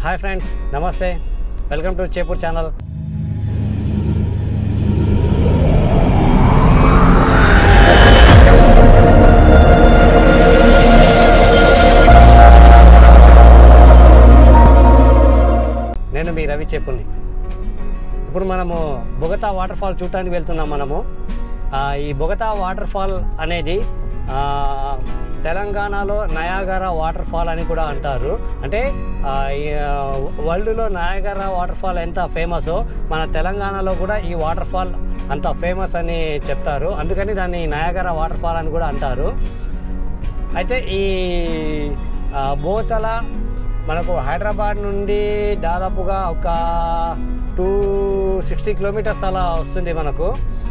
Hi friends namaste welcome to Chepur channel నేను మీ రవి చేపుల్ని ఇప్పుడు మనము బొగతా వాటర్ ఫాల్ చూడటానికి వెళ్తున్నాం మనము ఆ, ఈ బొగతా వాటర్ ఫాల్ అనేది ఆ, తెలంగాణలో నయాగరా వాటర్ ఫాల్ అని కూడా అంటారు అంటే ఆ, ఈ, ఆ, వరల్డ్లో నయాగరా వాటర్ ఫాల్ ఎంత ఫేమసో మన తెలంగాణలో కూడా ఈ వాటర్ ఫాల్ అంత ఫేమస్ అని చెప్తారు అందుకని దాన్ని నయాగరా వాటర్ ఫాల్ అని కూడా అంటారు అయితే ఈ ఆ, బోతల మనకు హైదరాబాద్ నుండి దాదాపుగా ఒక టూ సిక్స్టీ కిలోమీటర్స్ అలా వస్తుంది మనకు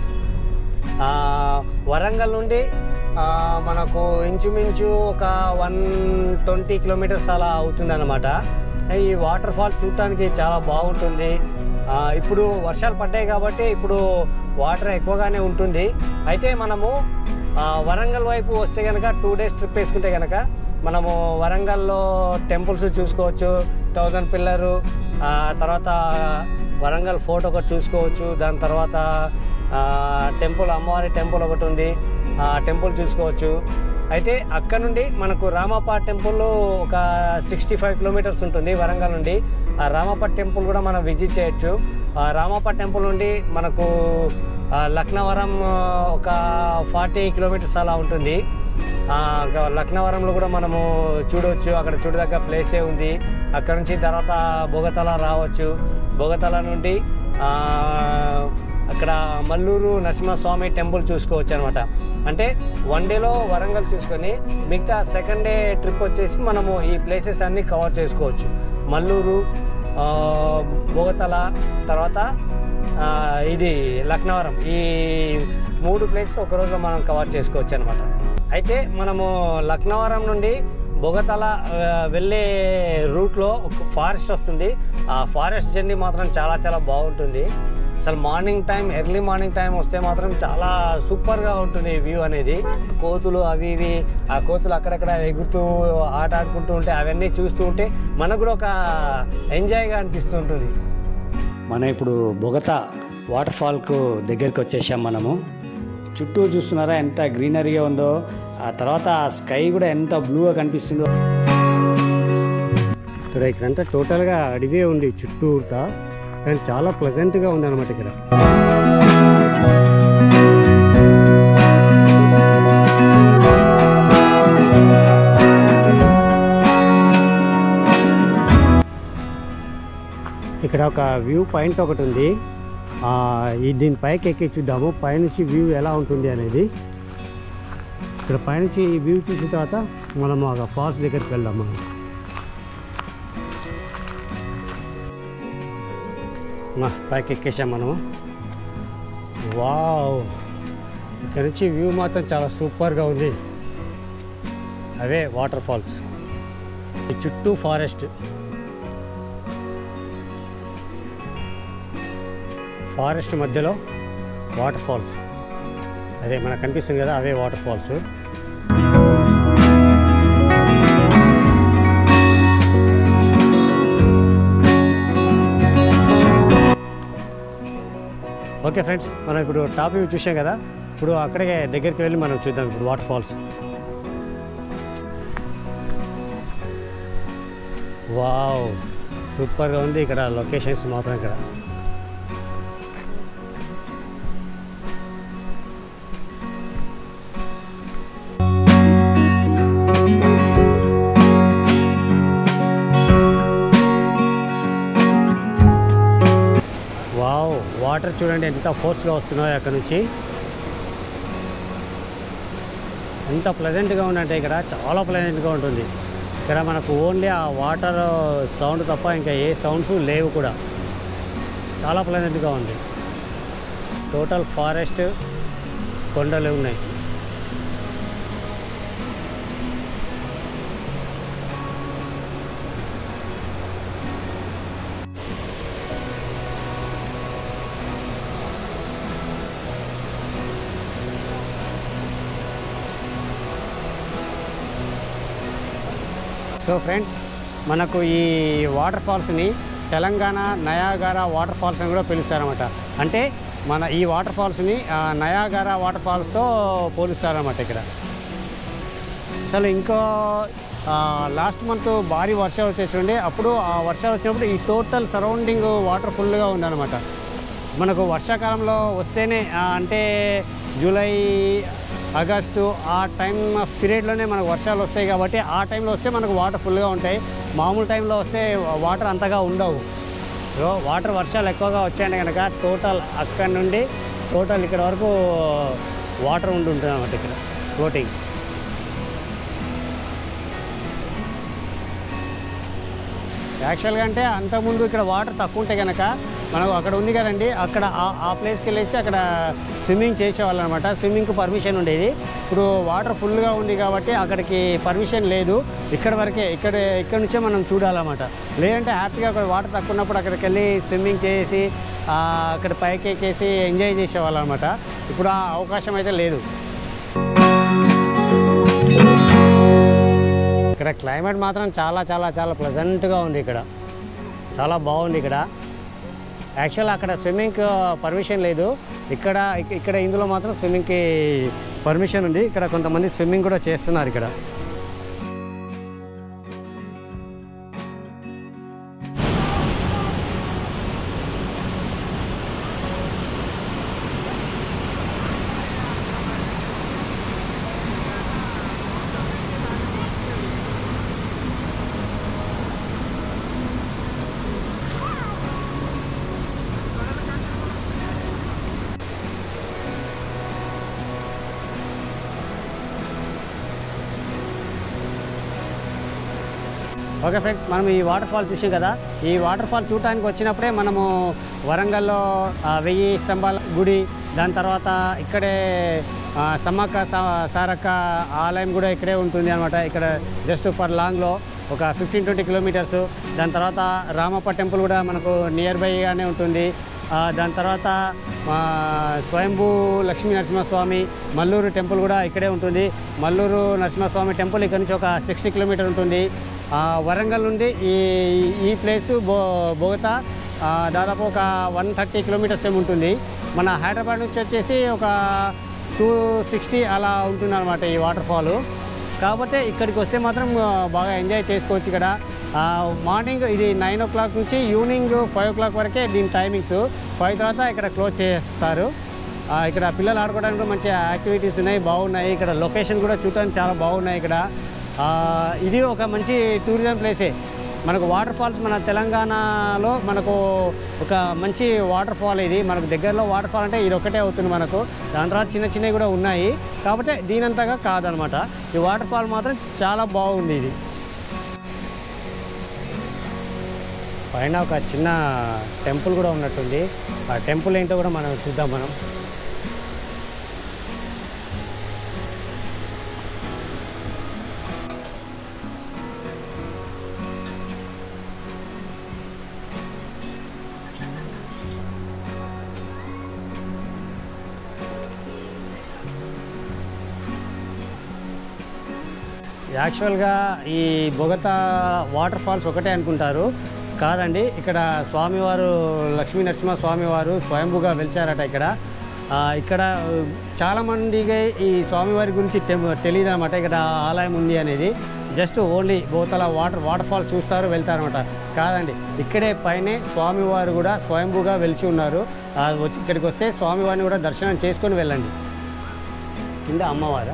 ఆ, వరంగల్ నుండి ఆ, మనకు ఇంచుమించు ఒక వన్ ట్వంటీ కిలోమీటర్స్ అలా అవుతుంది అనమాట ఈ వాటర్ ఫాల్ చూడటానికి చాలా బాగుంటుంది ఆ, ఇప్పుడు వర్షాలు పడ్డాయి కాబట్టి ఇప్పుడు వాటర్ ఎక్కువగానే ఉంటుంది అయితే మనము ఆ, వరంగల్ వైపు వస్తే కనుక టూ డేస్ ట్రిప్ వేసుకుంటే కనుక మనము వరంగల్లో టెంపుల్స్ చూసుకోవచ్చు థౌజండ్ పిల్లరు ఆ, తర్వాత వరంగల్ ఫోర్ట్ ఒకటి చూసుకోవచ్చు దాని తర్వాత ఆ, టెంపుల్ అమ్మవారి టెంపుల్ ఒకటి ఉంది ఆ టెంపుల్ చూసుకోవచ్చు అయితే అక్కడ నుండి మనకు రామాపా టెంపుల్ ఒక సిక్స్టీ ఫైవ్ కిలోమీటర్స్ ఉంటుంది వరంగల్ నుండి ఆ రామప్ప టెంపుల్ కూడా మనం విజిట్ చేయొచ్చు ఆ రామప్ప టెంపుల్ నుండి మనకు ఆ, లక్నవరం ఆ, ఒక ఫార్టీ కిలోమీటర్స్ అలా ఉంటుంది ఆ, ఇంకా లక్నవరంలో కూడా మనము చూడవచ్చు అక్కడ చూడదగ్గ ప్లేసే ఉంది అక్కడ నుంచి తర్వాత బొగతల రావచ్చు బొగతల నుండి ఆ, అక్కడ మల్లూరు నరసింహస్వామి టెంపుల్ చూసుకోవచ్చు అనమాట అంటే వన్ డేలో వరంగల్ చూసుకొని మిగతా సెకండ్ డే ట్రిప్ వచ్చేసి మనము ఈ ప్లేసెస్ అన్నీ కవర్ చేసుకోవచ్చు మల్లూరు ఆ, బొగతల తర్వాత ఆ, ఇది లక్నవరం ఈ మూడు ప్లేసెస్ ఒక రోజులో మనం కవర్ చేసుకోవచ్చు అనమాట అయితే మనము లక్నవరం నుండి బొగతల ఆ, వెళ్ళే రూట్లో ఒక ఫారెస్ట్ వస్తుంది ఆ ఫారెస్ట్ జర్నీ మాత్రం చాలా చాలా బాగుంటుంది అసలు morning time early morning time వస్తే మాత్రం చాలా సూపర్గా ఉంటుంది వ్యూ అనేది కోతులు అవి ఇవి ఆ కోతులు అక్కడక్కడ ఎగురుతూ ఆట ఆడుకుంటూ ఉంటే అవన్నీ చూస్తూ ఉంటే మనకు కూడా ఒక ఎంజాయ్గా అనిపిస్తూ ఉంటుంది మనం ఇప్పుడు బొగత వాటర్ ఫాల్కు దగ్గరికి వచ్చేసాం మనము చుట్టూ చూస్తున్నారా ఎంత గ్రీనరీగా ఉందో ఆ తర్వాత ఆ స్కై కూడా ఎంత బ్లూగా కనిపిస్తుందో ఇక్కడ ఇక్కడంతా టోటల్గా అడివే ఉంది చుట్టూతా కానీ చాలా ప్లెజెంట్గా ఉంది అనమాట ఇక్కడ ఇక్కడ ఒక వ్యూ పాయింట్ ఒకటి ఉంది ఆ, ఈ దీని పైకి ఎక్కి చూద్దాము పైనుంచి వ్యూ ఎలా ఉంటుంది అనేది ఇక్కడ పైనుంచి ఈ వ్యూ చూసిన తర్వాత మనము ఆ ఫాల్స్ దగ్గరికి వెళ్దాం మనం మా పైకి ఎక్కేసాం మనము వావ్ ఇక్కడ నుంచి వ్యూ మాత్రం చాలా సూపర్గా ఉంది అవే వాటర్ ఫాల్స్ ఈ చుట్టూ ఫారెస్ట్ ఫారెస్ట్ మధ్యలో వాటర్ ఫాల్స్ అదే మనకు కనిపిస్తుంది కదా అవే వాటర్ ఫాల్స్ ఓకే ఫ్రెండ్స్ మనం ఇప్పుడు టాప్ వ్యూ చూసాం కదా ఇప్పుడు అక్కడికే దగ్గరికి వెళ్ళి మనం చూద్దాం ఇప్పుడు వాటర్ ఫాల్స్ వావ్ సూపర్గా ఉంది ఇక్కడ లొకేషన్స్ మాత్రం ఇక్కడ వావ్ వాటర్ చూడండి ఎంత ఫోర్స్గా వస్తున్నాయో అక్కడ నుంచి ఎంత ప్లెజెంట్గా ఉందంటే ఇక్కడ చాలా ప్లెజెంట్గా ఉంటుంది ఇక్కడ మనకు ఓన్లీ ఆ వాటర్ సౌండ్ తప్ప ఇంకా ఏ సౌండ్స్ లేవు కూడా చాలా ప్లెజెంట్గా ఉంది టోటల్ ఫారెస్ట్ కొండలు ఉన్నాయి సో ఫ్రెండ్స్ మనకు ఈ వాటర్ ఫాల్స్ని తెలంగాణ నయాగారా వాటర్ ఫాల్స్ అని కూడా పిలుస్తారన్నమాట అంటే మన ఈ వాటర్ ఫాల్స్ని ఆ, నయాగారా వాటర్ ఫాల్స్తో పోలుస్తారన్నమాట ఇక్కడ అసలు ఇంకో లాస్ట్ మంత్ భారీ వర్షాలు వచ్చేసిండే అప్పుడు ఆ వర్షాలు వచ్చినప్పుడు ఈ టోటల్ సరౌండింగ్ వాటర్ ఫుల్గా ఉందన్నమాట మనకు వర్షాకాలంలో వస్తేనే ఆ, అంటే జూలై ఆగస్టు ఆ టైం పీరియడ్లోనే మనకు వర్షాలు వస్తాయి కాబట్టి ఆ టైంలో వస్తే మనకు వాటర్ ఫుల్గా ఉంటాయి మామూలు టైంలో వస్తే వాటర్ అంతగా ఉండవు సో వాటర్ వర్షాలు ఎక్కువగా వచ్చాయంటే కనుక టోటల్ అక్కడి నుండి టోటల్ ఇక్కడ వరకు వాటర్ ఉంటుంటుంది అన్నమాట ఇక్కడ ఫ్లోటింగ్ యాక్చువల్గా అంటే అంతకుముందు ఇక్కడ వాటర్ తక్కువ ఉంటే కనుక మనకు అక్కడ ఉంది కదండి అక్కడ ఆ- ఆ ప్లేస్కి వెళ్ళేసి అక్కడ స్విమ్మింగ్ చేసేవాళ్ళు అనమాట స్విమ్మింగ్కి పర్మిషన్ ఉండేది ఇప్పుడు వాటర్ ఫుల్గా ఉంది కాబట్టి అక్కడికి పర్మిషన్ లేదు ఇక్కడ వరకే ఇక్కడ ఇక్కడ నుంచే మనం చూడాలన్నమాట లేదంటే హ్యాపీగా అక్కడ వాటర్ తక్కువ ఉన్నప్పుడు అక్కడికి వెళ్ళి స్విమ్మింగ్ చేసి ఆ, అక్కడ పైకి ఎక్కేసి ఎంజాయ్ చేసేవాళ్ళు అనమాట ఇప్పుడు ఆ అవకాశం అయితే లేదు ఇక్కడ క్లైమేట్ మాత్రం చాలా చాలా చాలా ప్లెజెంట్గా ఉంది ఇక్కడ చాలా బాగుంది ఇక్కడ యాక్చువల్ అక్కడ స్విమ్మింగ్ పర్మిషన్ లేదు ఇక్కడ ఇక్- ఇక్కడ ఇందులో మాత్రం స్విమ్మింగ్కి పర్మిషన్ ఉంది ఇక్కడ కొంతమంది స్విమ్మింగ్ కూడా చేస్తున్నారు ఇక్కడ ఓకే ఫ్రెండ్స్ మనం ఈ వాటర్ ఫాల్ చూసాం కదా ఈ వాటర్ ఫాల్ చూడటానికి వచ్చినప్పుడే మనము వరంగల్లో ఆ, వెయ్యి స్తంభాల గుడి దాని తర్వాత ఇక్కడే ఆ, సమ్మక్క సా- సారక్క ఆలయం కూడా ఇక్కడే ఉంటుంది అనమాట ఇక్కడ జస్ట్ ఫర్ లాంగ్లో ఒక ఫిఫ్టీన్ ట్వంటీ కిలోమీటర్స్ దాని తర్వాత రామప్ప టెంపుల్ కూడా మనకు నియర్ బైగానే ఉంటుంది ఆ, దాని తర్వాత ఆ, స్వయంభూ లక్ష్మీ నరసింహస్వామి మల్లూరు టెంపుల్ కూడా ఇక్కడే ఉంటుంది మల్లూరు నరసింహస్వామి టెంపుల్ ఇక్కడ నుంచి ఒక సిక్స్టీ కిలోమీటర్ ఉంటుంది ఆ, వరంగల్ నుండి ఈ ఈ ప్లేస్ బో బోగతా ఆ, దాదాపు ఒక వన్ థర్టీ కిలోమీటర్స్ ఏమి ఉంటుంది మన హైదరాబాద్ నుంచి వచ్చేసి ఒక టూ సిక్స్టీ అలా ఉంటుంది అనమాట ఈ వాటర్ ఫాల్ కాకపోతే ఇక్కడికి వస్తే మాత్రం ఆ, బాగా ఎంజాయ్ చేసుకోవచ్చు ఇక్కడ ఆ, మార్నింగ్ ఇది నైన్ ఓ క్లాక్ నుంచి ఈవినింగ్ ఫైవ్ ఓ క్లాక్ వరకే దీని టైమింగ్స్ ఫైవ్ తర్వాత ఇక్కడ క్లోజ్ చేస్తారు ఆ, ఇక్కడ పిల్లలు ఆడుకోవడానికి కూడా మంచి యాక్టివిటీస్ ఉన్నాయి బాగున్నాయి ఇక్కడ లొకేషన్ కూడా చూడడానికి చాలా బాగున్నాయి ఇక్కడ ఆ, ఇది ఒక మంచి టూరిజం ప్లేసే మనకు వాటర్ ఫాల్స్ మన తెలంగాణలో మనకు ఒక మంచి వాటర్ ఫాల్ ఇది మనకు దగ్గరలో వాటర్ ఫాల్ అంటే ఇది ఒకటే అవుతుంది మనకు దాని తర్వాత చిన్న చిన్నవి కూడా ఉన్నాయి కాబట్టి దీనంతగా కాదనమాట ఈ వాటర్ ఫాల్ మాత్రం చాలా బాగుంది ఇది పైన ఒక చిన్న టెంపుల్ కూడా ఉన్నట్టుంది ఆ టెంపుల్ ఏంటో కూడా మనం చూద్దాం మనం యాక్చువల్గా ఈ బొగతా వాటర్ ఫాల్స్ ఒకటే అనుకుంటారు కాదండి ఇక్కడ స్వామివారు లక్ష్మీ నరసింహ స్వామివారు స్వయంభుగా వెలిచారట ఇక్కడ ఆ, ఇక్కడ చాలామందికి ఈ స్వామివారి గురించి తెలియదు అనమాట ఇక్కడ ఆలయం ఉంది అనేది జస్ట్ ఓన్లీ బోతల వాటర్ వాటర్ ఫాల్ చూస్తారు వెళ్తారనమాట కాదండి ఇక్కడే పైనే స్వామివారు కూడా స్వయంభుగా వెలిచి ఉన్నారు ఆ, వచ్చి ఇక్కడికి వస్తే స్వామివారిని కూడా దర్శనం చేసుకొని వెళ్ళండి కింద అమ్మవారా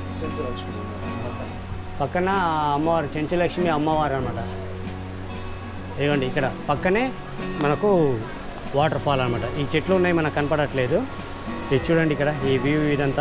పక్కన ఆ అమ్మవారు చెంచులక్ష్మి అమ్మవారు అనమాట ఇదిగోండి ఇక్కడ పక్కనే మనకు వాటర్ ఫాల్ అనమాట ఈ చెట్లు ఉన్నాయి మనకు కనపడట్లేదు ఇది చూడండి ఇక్కడ ఈ వ్యూ ఇదంతా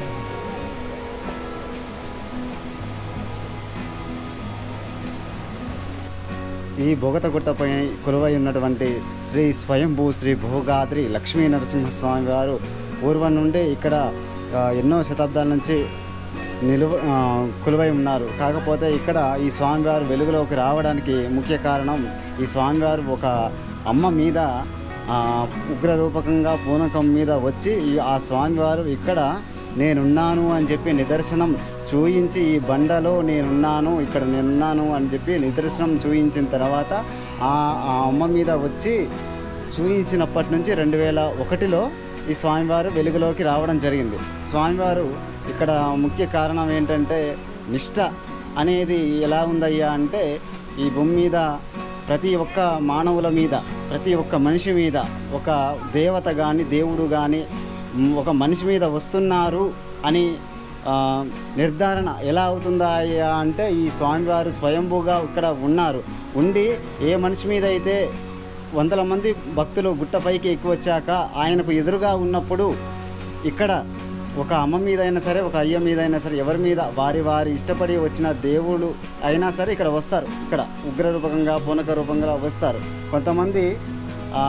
ఈ బొగతగుట్టపై కొలువై ఉన్నటువంటి శ్రీ స్వయంభూ శ్రీ భోగాద్రి లక్ష్మీ నరసింహస్వామి వారు పూర్వం నుండి ఇక్కడ ఆ, ఎన్నో శతాబ్దాల నుంచి నిలువ ఆ, కొలువై ఉన్నారు కాకపోతే ఇక్కడ ఈ స్వామివారు వెలుగులోకి రావడానికి ముఖ్య కారణం ఈ స్వామివారు ఒక అమ్మ మీద ఆ, ఉగ్ర రూపకంగా పూనకం మీద వచ్చి ఈ ఆ స్వామివారు ఇక్కడ నేనున్నాను అని చెప్పి నిదర్శనం చూయించి ఈ బండలో నేనున్నాను ఇక్కడ నేనున్నాను అని చెప్పి నిదర్శనం చూయించిన తర్వాత ఆ ఆ అమ్మ మీద వచ్చి చూయించినప్పటి నుంచి రెండు వేల ఒకటిలో ఈ స్వామివారు వెలుగులోకి రావడం జరిగింది స్వామివారు ఇక్కడ ముఖ్య కారణం ఏంటంటే నిష్ట అనేది ఎలా ఉందయ్యా అంటే ఈ భూమి మీద ప్రతి ఒక్క మానవుల మీద ప్రతి ఒక్క మనిషి మీద ఒక దేవత కానీ దేవుడు కానీ ఒక మనిషి మీద వస్తున్నారు అని ఆ, నిర్ధారణ ఎలా అవుతుందా అయ్యా అంటే ఈ స్వామివారు స్వయంభూగా ఇక్కడ ఉన్నారు ఉండి ఏ మనిషి మీద అయితే వందల మంది భక్తులు గుట్టపైకి ఎక్కువ వచ్చాక ఆయనకు ఎదురుగా ఉన్నప్పుడు ఇక్కడ ఒక అమ్మ మీద అయినా సరే ఒక అయ్య మీద అయినా సరే ఎవరి మీద వారి వారి ఇష్టపడి వచ్చిన దేవుడు అయినా సరే ఇక్కడ వస్తారు ఇక్కడ ఉగ్ర రూపకంగా పూనక రూపంగా వస్తారు కొంతమంది ఆ,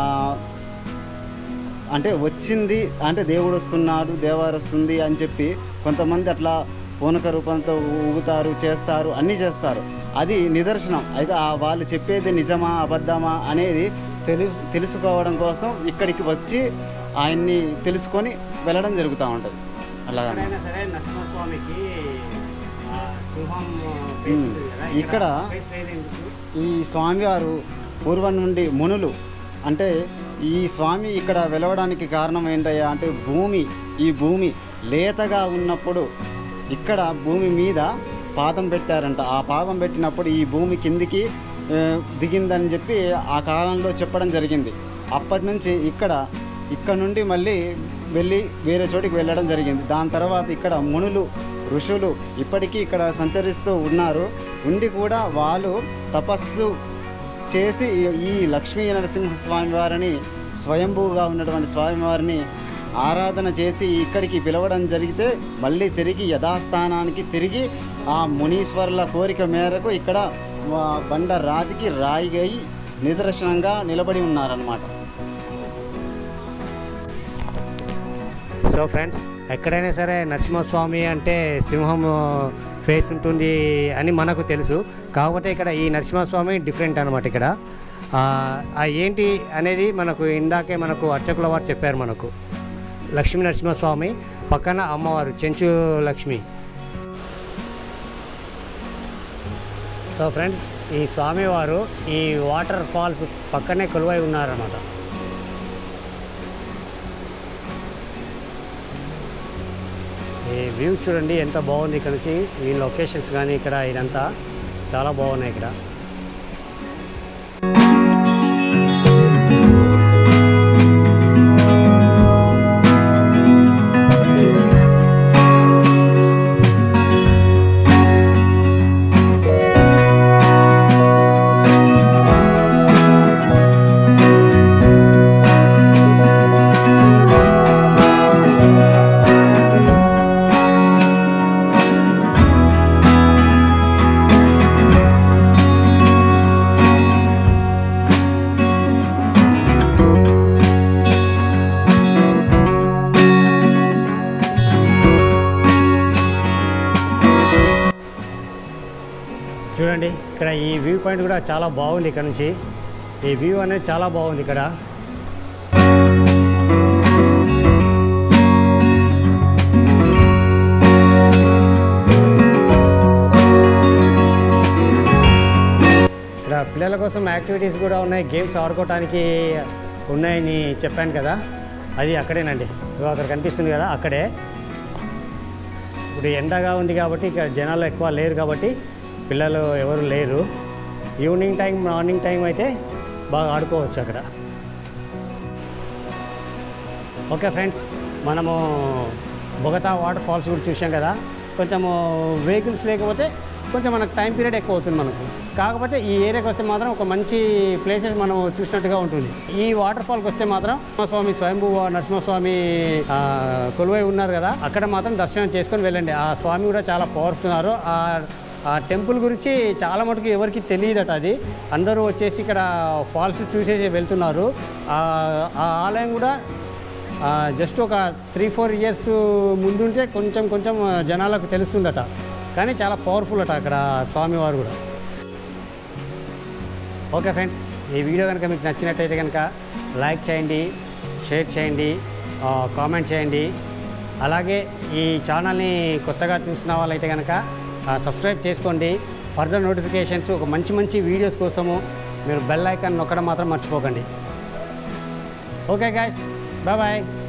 అంటే వచ్చింది అంటే దేవుడు వస్తున్నాడు దేవారు వస్తుంది అని చెప్పి కొంతమంది అట్లా పూనక రూపంతో ఊగుతారు చేస్తారు అన్నీ చేస్తారు అది నిదర్శనం అయితే ఆ వాళ్ళు చెప్పేది నిజమా అబద్ధమా అనేది తెలు తెలుసుకోవడం కోసం ఇక్కడికి వచ్చి ఆయన్ని తెలుసుకొని వెళ్ళడం జరుగుతూ ఉంటుంది అలాగా ఎక్కడైనా సరే నరసింహస్వామికి ఆ, సింహం face ఉమ్. ఉంటుంది కదా, ఇక్కడ face లేదు ఎందుకు? ఈ స్వామివారు పూర్వం నుండి మునులు అంటే ఈ స్వామి ఇక్కడ వెలవడానికి కారణం ఏంటయ్యా అంటే భూమి ఈ భూమి లేతగా ఉన్నప్పుడు ఇక్కడ భూమి మీద పాదం పెట్టారంట ఆ పాదం పెట్టినప్పుడు ఈ భూమి కిందికి ఆ, దిగిందని చెప్పి ఆ కాలంలో చెప్పడం జరిగింది అప్పటి నుంచి ఇక్కడ ఇక్కడ నుండి మళ్ళీ వెళ్ళి వేరే చోటికి వెళ్ళడం జరిగింది దాని తర్వాత ఇక్కడ మునులు ఋషులు ఇప్పటికీ ఇక్కడ సంచరిస్తూ ఉన్నారు ఉండి కూడా వాళ్ళు తపస్సు చేసి ఈ- ఈ లక్ష్మీ నరసింహస్వామి వారిని స్వయంభూగా ఉన్నటువంటి స్వామివారిని ఆరాధన చేసి ఇక్కడికి పిలవడం జరిగితే మళ్ళీ తిరిగి యథాస్థానానికి తిరిగి ఆ మునీశ్వరుల కోరిక మేరకు ఇక్కడ ఆ, బండ రాతికి రాయిగై నిదర్శనంగా నిలబడి ఉన్నారన్నమాట సో ఫ్రెండ్స్ ఎక్కడైనా సరే నరసింహస్వామి అంటే సింహం ఫేస్ ఉంటుంది అని మనకు తెలుసు కాకపోతే ఇక్కడ ఈ నరసింహస్వామి డిఫరెంట్ అనమాట ఇక్కడ ఆ, ఆ ఏంటి అనేది మనకు ఇందాకే మనకు అర్చకుల వారు చెప్పారు మనకు లక్ష్మీ నరసింహస్వామి పక్కన అమ్మవారు చెంచు లక్ష్మి సో ఫ్రెండ్స్ ఈ స్వామివారు ఈ వాటర్ ఫాల్స్ పక్కనే కొలువై ఉన్నారన్నమాట ఈ వ్యూ చూడండి ఎంత బాగుంది ఇక్కడ నుంచి ఈ లొకేషన్స్ కానీ ఇక్కడ ఇదంతా చాలా బాగున్నాయి ఇక్కడ చూడండి ఇక్కడ ఈ వ్యూ పాయింట్ కూడా చాలా బాగుంది ఇక్కడ నుంచి ఈ వ్యూ అనేది చాలా బాగుంది ఇక్కడ ఇక్కడ పిల్లల కోసం యాక్టివిటీస్ కూడా ఉన్నాయి గేమ్స్ ఆడుకోవడానికి ఉన్నాయని చెప్పాను కదా అది అక్కడేనండి ఇదిగో అక్కడ కనిపిస్తుంది కదా అక్కడే ఇప్పుడు ఎండగా ఉంది కాబట్టి ఇక్కడ జనాలు ఎక్కువ లేరు కాబట్టి పిల్లలు ఎవరు లేరు ఈవినింగ్ టైం మార్నింగ్ టైం అయితే బాగా ఆడుకోవచ్చు అక్కడ ఓకే ఫ్రెండ్స్ మనము బొగతా వాటర్ ఫాల్స్ కూడా చూసాం కదా కొంచెము వెహికల్స్ లేకపోతే కొంచెం మనకు టైం పీరియడ్ ఎక్కువ అవుతుంది మనకు కాకపోతే ఈ ఏరియాకి వస్తే మాత్రం ఒక మంచి ప్లేసెస్ మనం చూసినట్టుగా ఉంటుంది ఈ వాటర్ ఫాల్కి వస్తే మాత్రం నరసింహస్వామి స్వయంభూ నరసింహస్వామి ఆ, కొలువై ఉన్నారు కదా అక్కడ మాత్రం దర్శనం చేసుకొని వెళ్ళండి ఆ స్వామి కూడా చాలా పవర్ఫుల్ ఉన్నారు ఆ ఆ టెంపుల్ గురించి చాలా మటుకు ఎవరికి తెలియదట అది అందరూ వచ్చేసి ఇక్కడ ఫాల్స్ చూసేసి వెళ్తున్నారు ఆ ఆ ఆలయం కూడా జస్ట్ ఒక త్రీ ఫోర్ ఇయర్స్ ముందుంటే కొంచెం కొంచెం జనాలకు తెలుస్తుందట కానీ చాలా పవర్ఫుల్ అట అక్కడ స్వామివారు కూడా ఓకే ఫ్రెండ్స్ ఈ వీడియో కనుక మీకు నచ్చినట్టయితే కనుక లైక్ చేయండి షేర్ చేయండి కామెంట్ చేయండి అలాగే ఈ ఛానల్ని కొత్తగా చూసిన వాళ్ళైతే కనుక సబ్స్క్రైబ్ చేసుకోండి ఫర్దర్ నోటిఫికేషన్స్ ఒక మంచి మంచి వీడియోస్ కోసము మీరు బెల్ ఐకాన్ నొక్కడం మాత్రం మర్చిపోకండి ఓకే గాయస్ బాయ్ బాయ్